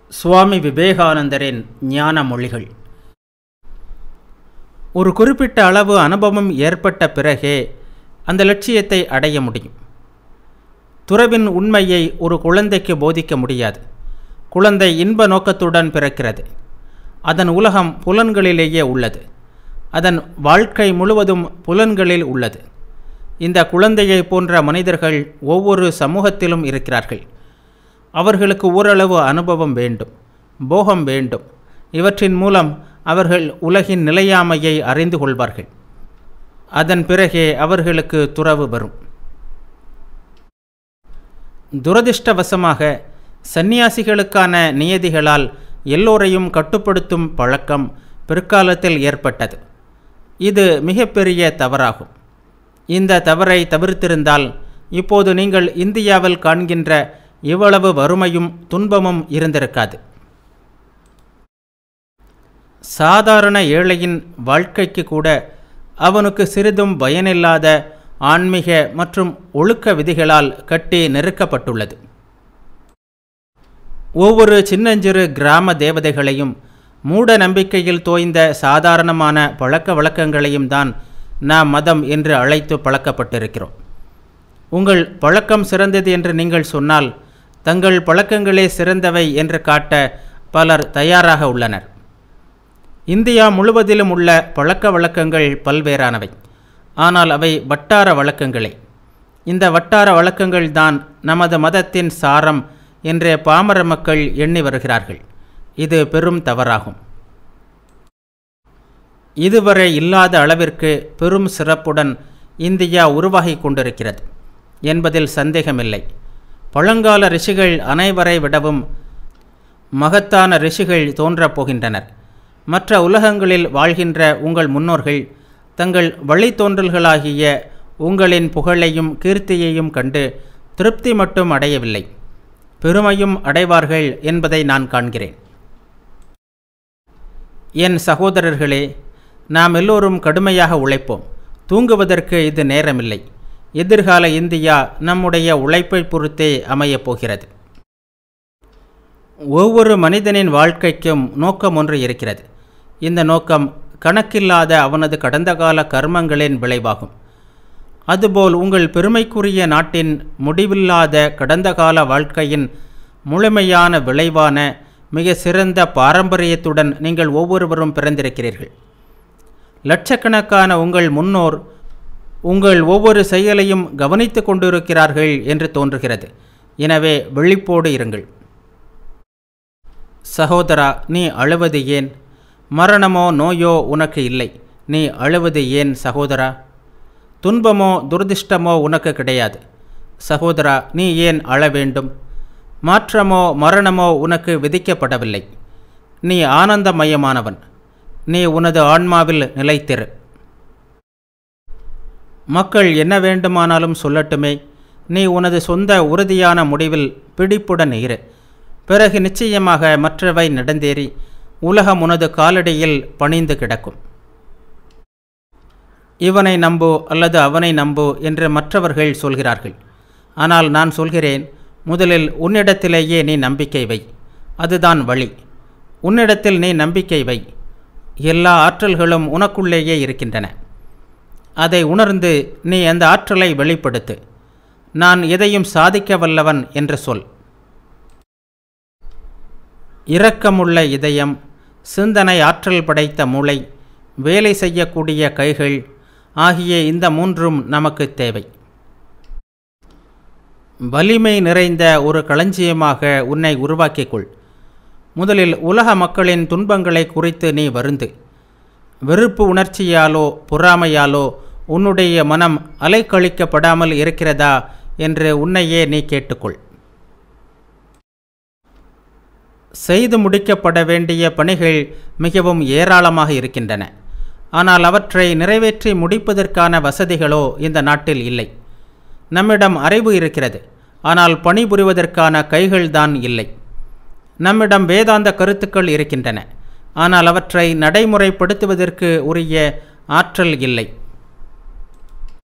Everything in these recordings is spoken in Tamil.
சுவாமி விவேகானந்தரின் ஞான மொழிகள் ஒரு குறிப்பிட்ட அளவு அனுபவம் ஏற்பட்ட பிறகே அந்த லட்சியத்தை அடைய முடியும் துறவின் உண்மையை ஒரு குழந்தைக்கு போதிக்க முடியாது குழந்தை இன்ப நோக்கத்துடன் பிறக்கிறது அதன் உலகம் புலன்களிலேயே உள்ளது அதன் வாழ்க்கை முழுவதும் புலன்களில் உள்ளது இந்த குழந்தையை போன்ற மனிதர்கள் ஒவ்வொரு சமூகத்திலும் இருக்கிறார்கள் அவர்களுக்கு ஓரளவு அனுபவம் வேண்டும் போகம் வேண்டும் இவற்றின் மூலம் அவர்கள் உலகின் நிலையாமையை அறிந்து கொள்வார்கள் அதன் பிறகே அவர்களுக்கு துறவு வரும் துரதிர்ஷ்டவசமாக சந்நியாசிகளுக்கான நியதிகளால் எல்லோரையும் கட்டுப்படுத்தும் பழக்கம் பிற்காலத்தில் ஏற்பட்டது இது மிகப்பெரிய தவறாகும் இந்த தவறை தவிர்த்திருந்தால் இப்போது நீங்கள் இந்தியாவில் காண்கின்ற இவ்வளவு வறுமையும் துன்பமும் இருந்திருக்காது சாதாரண ஏழையின் வாழ்க்கைக்கு கூட அவனுக்கு சிறிதும் பயனில்லாத ஆன்மீக மற்றும் ஒழுக்க விதிகளால் கட்டி நெருக்கப்பட்டுள்ளது ஒவ்வொரு சின்னஞ்சிறு கிராம தேவதைகளையும் மூட நம்பிக்கையில் தோய்ந்த சாதாரணமான பழக்க வழக்கங்களையும் தான் நாம் மதம் என்று அழைத்து பழக்கப்பட்டிருக்கிறோம் உங்கள் பழக்கம் சிறந்தது என்று நீங்கள் சொன்னால் தங்கள் பழக்கங்களே சிறந்தவை என்று காட்ட பலர் தயாராக உள்ளனர் இந்தியா முழுவதிலும் உள்ள பழக்க வழக்கங்கள் பல்வேறானவை ஆனால் அவை வட்டார வழக்கங்களே இந்த வட்டார வழக்கங்கள் தான் நமது மதத்தின் சாரம் என்றே பாமர மக்கள் எண்ணி வருகிறார்கள் இது பெரும் தவறாகும் இதுவரை இல்லாத அளவிற்கு பெரும் சிறப்புடன் இந்தியா உருவாகி கொண்டிருக்கிறது என்பதில் சந்தேகமில்லை பழங்கால ரிஷிகள் அனைவரை விடவும் மகத்தான ரிஷிகள் தோன்றப் போகின்றனர் மற்ற உலகங்களில் வாழ்கின்ற உங்கள் முன்னோர்கள் தங்கள் வழித்தோன்றல்களாகிய உங்களின் புகழையும் கீர்த்தியையும் கண்டு திருப்தி மட்டும் அடையவில்லை பெருமையும் அடைவார்கள் என்பதை நான் காண்கிறேன் என் சகோதரர்களே நாம் எல்லோரும் கடுமையாக உழைப்போம் தூங்குவதற்கு இது நேரமில்லை எதிர்கால இந்தியா நம்முடைய உழைப்பை பொறுத்தே அமையப் போகிறது ஒவ்வொரு மனிதனின் வாழ்க்கைக்கும் நோக்கம் ஒன்று இருக்கிறது இந்த நோக்கம் கணக்கில்லாத அவனது கடந்த கால கர்மங்களின் விளைவாகும் அதுபோல் உங்கள் பெருமைக்குரிய நாட்டின் முடிவில்லாத கடந்த கால வாழ்க்கையின் முழுமையான விளைவான மிக சிறந்த பாரம்பரியத்துடன் நீங்கள் ஒவ்வொருவரும் பிறந்திருக்கிறீர்கள் லட்சக்கணக்கான உங்கள் முன்னோர் உங்கள் ஒவ்வொரு செயலையும் கவனித்து கொண்டிருக்கிறார்கள் என்று தோன்றுகிறது எனவே விழிப்போடு இருங்கள் சகோதரா நீ அழுவது ஏன் மரணமோ நோயோ உனக்கு இல்லை நீ அழுவது ஏன் சகோதரா துன்பமோ துரதிர்ஷ்டமோ உனக்கு கிடையாது சகோதரா நீ ஏன் அழ வேண்டும் மாற்றமோ மரணமோ உனக்கு விதிக்கப்படவில்லை நீ ஆனந்தமயமானவன் நீ உனது ஆன்மாவில் நிலைத்திரு மக்கள் என்ன வேண்டுமானாலும் சொல்லட்டுமே நீ உனது சொந்த உறுதியான முடிவில் பிடிப்புடன் இரு பிறகு நிச்சயமாக மற்றவை நடந்தேறி உலகம் உனது காலடியில் பணிந்து கிடக்கும் இவனை நம்பு அல்லது அவனை நம்பு என்று மற்றவர்கள் சொல்கிறார்கள் ஆனால் நான் சொல்கிறேன் முதலில் உன்னிடத்திலேயே நீ நம்பிக்கை வை அதுதான் வழி உன்னிடத்தில் நீ நம்பிக்கை வை எல்லா ஆற்றல்களும் உனக்குள்ளேயே இருக்கின்றன அதை உணர்ந்து நீ அந்த ஆற்றலை வெளிப்படுத்து நான் எதையும் சாதிக்க வல்லவன் என்று சொல் இரக்கமுள்ள இதயம் சிந்தனை ஆற்றல் படைத்த மூளை வேலை செய்யக்கூடிய கைகள் ஆகிய இந்த மூன்றும் நமக்கு தேவை வலிமை நிறைந்த ஒரு களஞ்சியமாக உன்னை உருவாக்கிக்கொள் முதலில் உலக மக்களின் துன்பங்களை குறித்து நீ வருந்து வெறுப்பு உணர்ச்சியாலோ பொறாமையாலோ உன்னுடைய மனம் அலைக்கழிக்கப்படாமல் இருக்கிறதா என்று உன்னையே நீ கேட்டுக்கொள் செய்து முடிக்கப்பட வேண்டிய பணிகள் மிகவும் ஏராளமாக இருக்கின்றன ஆனால் அவற்றை நிறைவேற்றி முடிப்பதற்கான வசதிகளோ இந்த நாட்டில் இல்லை நம்மிடம் அறிவு இருக்கிறது ஆனால் பணிபுரிவதற்கான கைகள்தான் இல்லை நம்மிடம் வேதாந்த கருத்துக்கள் இருக்கின்றன ஆனால் அவற்றை நடைமுறைப்படுத்துவதற்கு உரிய ஆற்றல் இல்லை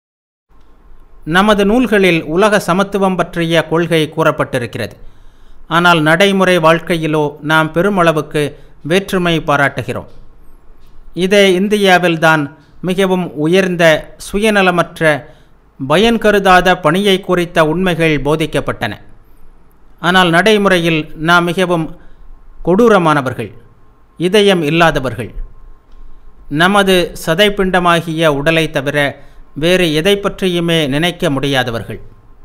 நமது நூல்களில் உலக சமத்துவம் பற்றிய கொள்கை கூறப்பட்டிருக்கிறது ஆனால் நடைமுறை வாழ்க்கையிலோ நாம் பெருமளவுக்கு வேற்றுமை பாராட்டுகிறோம் இதே இந்தியாவில்தான் மிகவும் உயர்ந்த சுயநலமற்ற பயன் கருதாத பணியை குறித்த உண்மைகள் போதிக்கப்பட்டன ஆனால் நடைமுறையில் நாம் மிகவும் கொடூரமானவர்கள் இதயம் இல்லாதவர்கள் நமது சதைப்பிண்டமாகிய உடலை தவிர வேறு எதை பற்றியுமே நினைக்க முடியாதவர்கள்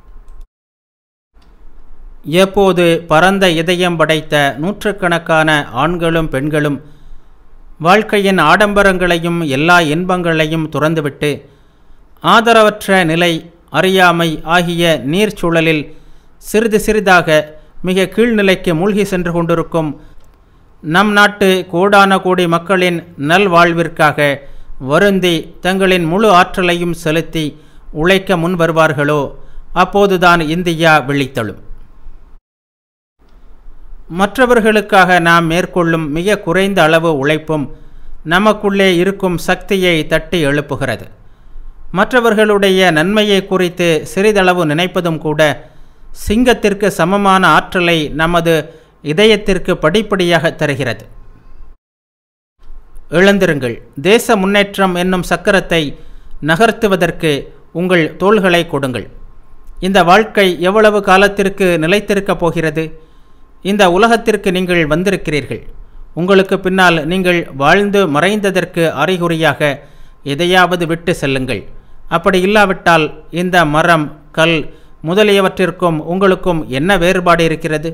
எப்போது பரந்த இதயம் படைத்த நூற்றுக்கணக்கான ஆண்களும் பெண்களும் வாழ்க்கையின் ஆடம்பரங்களையும் எல்லா இன்பங்களையும் துறந்துவிட்டு ஆதரவற்ற நிலை அறியாமை ஆகிய நீர்ச்சூழலில் சிறிது சிறிதாக மிக கீழ்நிலைக்கு மூழ்கி சென்று கொண்டிருக்கும் நம் நாட்டு கோடான கோடி மக்களின் நல்வாழ்விற்காக வருந்தி தங்களின் முழு ஆற்றலையும் செலுத்தி உழைக்க முன் வருவார்களோ அப்போதுதான் இந்தியா விழித்தழும் மற்றவர்களுக்காக நாம் மேற்கொள்ளும் மிக குறைந்த அளவு உழைப்பும் நமக்குள்ளே இருக்கும் சக்தியை தட்டி எழுப்புகிறது மற்றவர்களுடைய நன்மையை குறித்து சிறிதளவு நினைப்பதும் கூட சிங்கத்திற்கு சமமான ஆற்றலை நமது இதயத்திற்கு படிப்படியாக தருகிறது எழுந்திருங்கள் தேச முன்னேற்றம் என்னும் சக்கரத்தை நகர்த்துவதற்கு உங்கள் தோள்களை கொடுங்கள் இந்த வாழ்க்கை எவ்வளவு காலத்திற்கு நிலைத்திருக்கப் போகிறது இந்த உலகத்திற்கு நீங்கள் வந்திருக்கிறீர்கள் உங்களுக்கு பின்னால் நீங்கள் வாழ்ந்து மறைந்ததற்கு அறிகுறியாக எதையாவது விட்டு செல்லுங்கள் அப்படி இல்லாவிட்டால் இந்த மரம் கல் முதலியவற்றிற்கும் உங்களுக்கும் என்ன வேறுபாடு இருக்கிறது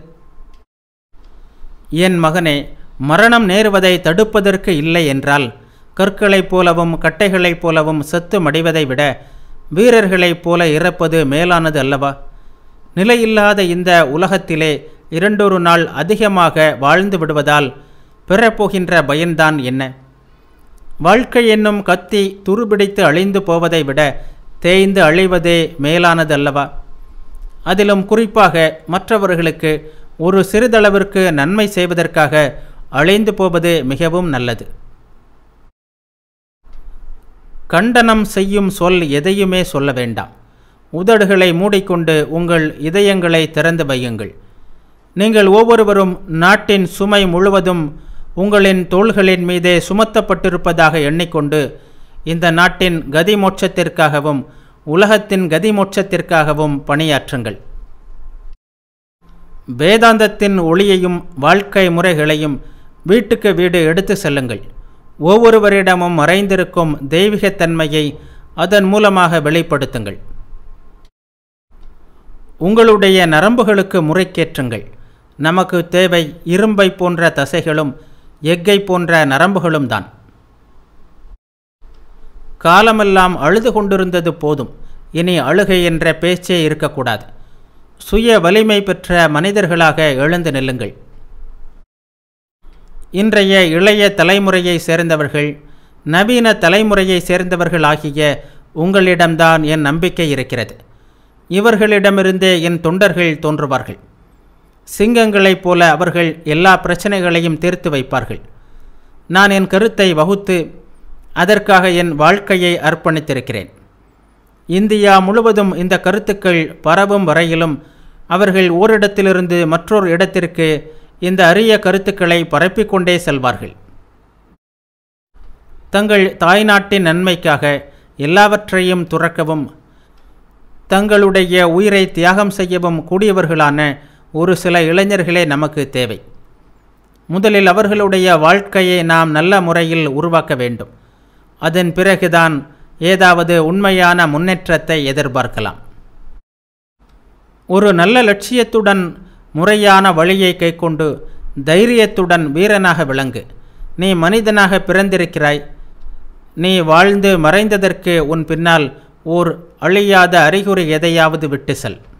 என் மகனே மரணம் நேருவதை தடுப்பதற்கு இல்லை என்றால் கற்களைப் போலவும் கட்டைகளைப் போலவும் செத்து மடிவதை விட வீரர்களைப் போல இறப்பது மேலானது அல்லவா நிலையில்லாத இந்த உலகத்திலே இரண்டொரு நாள் அதிகமாக வாழ்ந்து விடுவதால் பெறப்போகின்ற பயன்தான் என்ன வாழ்க்கை என்னும் கத்தி துருபிடித்து அழிந்து போவதை விட தேய்ந்து அழிவதே மேலானது அல்லவா அதிலும் குறிப்பாக மற்றவர்களுக்கு ஒரு சிறிதளவிற்கு நன்மை செய்வதற்காக அழிந்து போவது மிகவும் நல்லது கண்டனம் செய்யும் சொல் எதையுமே சொல்ல வேண்டாம் உதடுகளை மூடிக்கொண்டு உங்கள் இதயங்களை திறந்து வையுங்கள் நீங்கள் ஒவ்வொருவரும் நாட்டின் சுமை முழுவதும் உங்களின் தோள்களின் மீதே சுமத்தப்பட்டிருப்பதாக எண்ணிக்கொண்டு இந்த நாட்டின் கதி மோட்சத்திற்காகவும் உலகத்தின் கதி மோட்சத்திற்காகவும் பணியாற்றுங்கள் வேதாந்தத்தின் ஒளியையும் வாழ்க்கை முறைகளையும் வீட்டுக்கு வீடு எடுத்து செல்லுங்கள் ஒவ்வொருவரிடமும் மறைந்திருக்கும் தெய்வீகத்தன்மையை அதன் மூலமாக வெளிப்படுத்துங்கள் உங்களுடைய நரம்புகளுக்கு முறைக்கேற்றுங்கள் நமக்கு தேவை இரும்பை போன்ற தசைகளும் எக்கை போன்ற நரம்புகளும் தான் காலமெல்லாம் அழுது கொண்டிருந்தது போதும் இனி அழுகை என்ற பேச்சே இருக்கக்கூடாது சுய வலிமை பெற்ற மனிதர்களாக எழுந்து நில்லுங்கள் இன்றைய இளைய தலைமுறையை சேர்ந்தவர்கள் நவீன தலைமுறையை சேர்ந்தவர்கள் ஆகிய உங்களிடம்தான் என் நம்பிக்கை இருக்கிறது இவர்களிடமிருந்தே என் தொண்டர்கள் தோன்றுவார்கள் சிங்கங்களைப் போல அவர்கள் எல்லா பிரச்சனைகளையும் தீர்த்து வைப்பார்கள் நான் என் கருத்தை வகுத்து அதற்காக என் வாழ்க்கையை அர்ப்பணித்திருக்கிறேன் இந்தியா முழுவதும் இந்த கருத்துக்கள் பரவும் வரையிலும் அவர்கள் ஓரிடத்திலிருந்து மற்றொரு இடத்திற்கு இந்த அரிய கருத்துக்களை பரப்பிக்கொண்டே செல்வார்கள் தங்கள் தாய்நாட்டின் நன்மைக்காக எல்லாவற்றையும் துறக்கவும் தங்களுடைய உயிரை தியாகம் செய்யவும் கூடியவர்களான ஒரு சில இளைஞர்களே நமக்கு தேவை முதலில் அவர்களுடைய வாழ்க்கையை நாம் நல்ல முறையில் உருவாக்க வேண்டும் அதன் பிறகுதான் ஏதாவது உண்மையான முன்னேற்றத்தை எதிர்பார்க்கலாம் ஒரு நல்ல லட்சியத்துடன் முறையான வழியை கைக்கொண்டு தைரியத்துடன் வீரனாக விளங்கு நீ மனிதனாக பிறந்திருக்கிறாய் நீ வாழ்ந்து மறைந்ததற்கு உன் பின்னால் ஓர் அழியாத அறிகுறி எதையாவது விட்டு செல்